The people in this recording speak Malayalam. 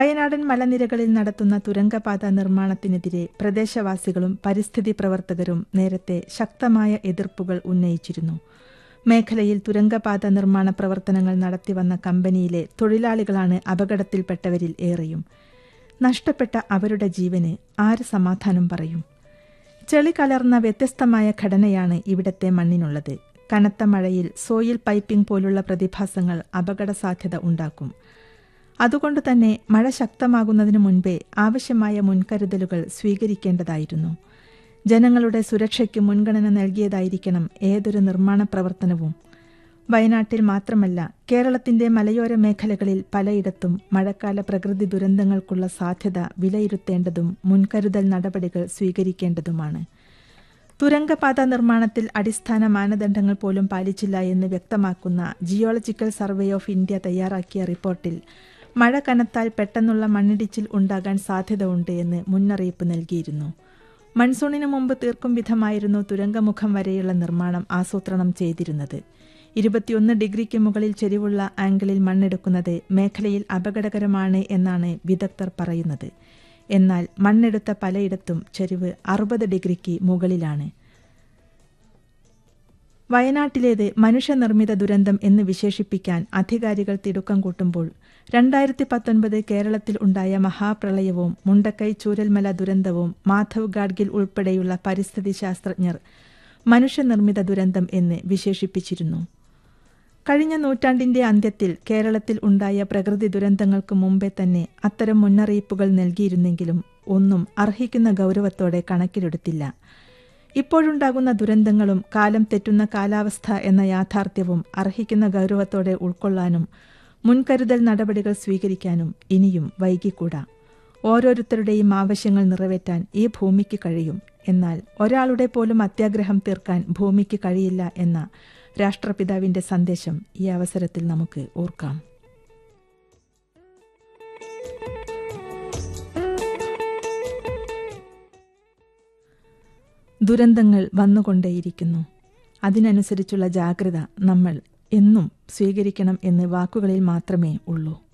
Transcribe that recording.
വയനാടൻ മലനിരകളിൽ നടത്തുന്ന തുരങ്കപാത നിർമ്മാണത്തിനെതിരെ പ്രദേശവാസികളും പരിസ്ഥിതി പ്രവർത്തകരും നേരത്തെ ശക്തമായ എതിർപ്പുകൾ ഉന്നയിച്ചിരുന്നു മേഖലയിൽ തുരങ്കപാത നിർമ്മാണ പ്രവർത്തനങ്ങൾ നടത്തിവന്ന കമ്പനിയിലെ തൊഴിലാളികളാണ് അപകടത്തിൽപ്പെട്ടവരിൽ ഏറെയും നഷ്ടപ്പെട്ട അവരുടെ ജീവന് ആര് സമാധാനം പറയും ചെളി കലർന്ന വ്യത്യസ്തമായ ഘടനയാണ് ഇവിടത്തെ മണ്ണിനുള്ളത് കനത്ത മഴയിൽ സോയിൽ പൈപ്പിംഗ് പോലുള്ള പ്രതിഭാസങ്ങൾ അപകട സാധ്യത ഉണ്ടാക്കും അതുകൊണ്ട് തന്നെ മഴ ശക്തമാകുന്നതിനു മുൻപേ ആവശ്യമായ മുൻകരുതലുകൾ സ്വീകരിക്കേണ്ടതായിരുന്നു ജനങ്ങളുടെ സുരക്ഷയ്ക്ക് മുൻഗണന നൽകിയതായിരിക്കണം ഏതൊരു നിർമ്മാണ പ്രവർത്തനവും വയനാട്ടിൽ മാത്രമല്ല കേരളത്തിന്റെ മലയോര മേഖലകളിൽ പലയിടത്തും മഴക്കാല പ്രകൃതി ദുരന്തങ്ങൾക്കുള്ള സാധ്യത വിലയിരുത്തേണ്ടതും മുൻകരുതൽ നടപടികൾ സ്വീകരിക്കേണ്ടതുമാണ് തുരങ്കപാത നിർമ്മാണത്തിൽ അടിസ്ഥാന മാനദണ്ഡങ്ങൾ പോലും പാലിച്ചില്ല എന്ന് വ്യക്തമാക്കുന്ന ജിയോളജിക്കൽ സർവേ ഓഫ് ഇന്ത്യ തയ്യാറാക്കിയ റിപ്പോർട്ടിൽ മഴ കനത്താൽ പെട്ടെന്നുള്ള മണ്ണിടിച്ചിൽ ഉണ്ടാകാൻ സാധ്യത ഉണ്ട് എന്ന് മുന്നറിയിപ്പ് നൽകിയിരുന്നു മൺസൂണിന് മുമ്പ് തീർക്കും വിധമായിരുന്നു തുരങ്കമുഖം വരെയുള്ള നിർമ്മാണം ആസൂത്രണം ചെയ്തിരുന്നത് ഇരുപത്തിയൊന്ന് ഡിഗ്രിക്ക് മുകളിൽ ചെരിവുള്ള ആംഗിളിൽ മണ്ണെടുക്കുന്നത് മേഖലയിൽ അപകടകരമാണ് എന്നാണ് വിദഗ്ധർ പറയുന്നത് എന്നാൽ മണ്ണെടുത്ത പലയിടത്തും ചെരിവ് അറുപത് ഡിഗ്രിക്ക് മുകളിലാണ് വയനാട്ടിലേത് മനുഷ്യനിർമ്മിത ദുരന്തം എന്ന് വിശേഷിപ്പിക്കാൻ അധികാരികൾ തിടുക്കം കൂട്ടുമ്പോൾ രണ്ടായിരത്തി പത്തൊൻപത് കേരളത്തിൽ ഉണ്ടായ മഹാപ്രളയവും മുണ്ടക്കൈ ചൂരൽമല ദുരന്തവും മാധവ് ഗാഡ്ഗിൽ ഉൾപ്പെടെയുള്ള പരിസ്ഥിതി ശാസ്ത്രജ്ഞർ മനുഷ്യനിർമ്മിത ദുരന്തം എന്ന് വിശേഷിപ്പിച്ചിരുന്നു കഴിഞ്ഞ നൂറ്റാണ്ടിന്റെ അന്ത്യത്തിൽ കേരളത്തിൽ ഉണ്ടായ പ്രകൃതി ദുരന്തങ്ങൾക്ക് മുമ്പേ തന്നെ അത്തരം മുന്നറിയിപ്പുകൾ നൽകിയിരുന്നെങ്കിലും ഒന്നും അർഹിക്കുന്ന ഗൗരവത്തോടെ കണക്കിലെടുത്തില്ല ഇപ്പോഴുണ്ടാകുന്ന ദുരന്തങ്ങളും കാലം തെറ്റുന്ന കാലാവസ്ഥ എന്ന യാഥാർത്ഥ്യവും അർഹിക്കുന്ന ഗൗരവത്തോടെ ഉൾക്കൊള്ളാനും മുൻകരുതൽ നടപടികൾ സ്വീകരിക്കാനും ഇനിയും വൈകിക്കൂടാ ഓരോരുത്തരുടെയും ആവശ്യങ്ങൾ നിറവേറ്റാൻ ഈ ഭൂമിക്ക് കഴിയും എന്നാൽ ഒരാളുടെ പോലും അത്യാഗ്രഹം തീർക്കാൻ ഭൂമിക്ക് കഴിയില്ല എന്ന രാഷ്ട്രപിതാവിന്റെ സന്ദേശം ഈ അവസരത്തിൽ നമുക്ക് ഓർക്കാം ദുരന്തങ്ങൾ വന്നുകൊണ്ടേയിരിക്കുന്നു അതിനനുസരിച്ചുള്ള ജാഗ്രത നമ്മൾ എന്നും സ്വീകരിക്കണം എന്ന് വാക്കുകളിൽ മാത്രമേ ഉള്ളൂ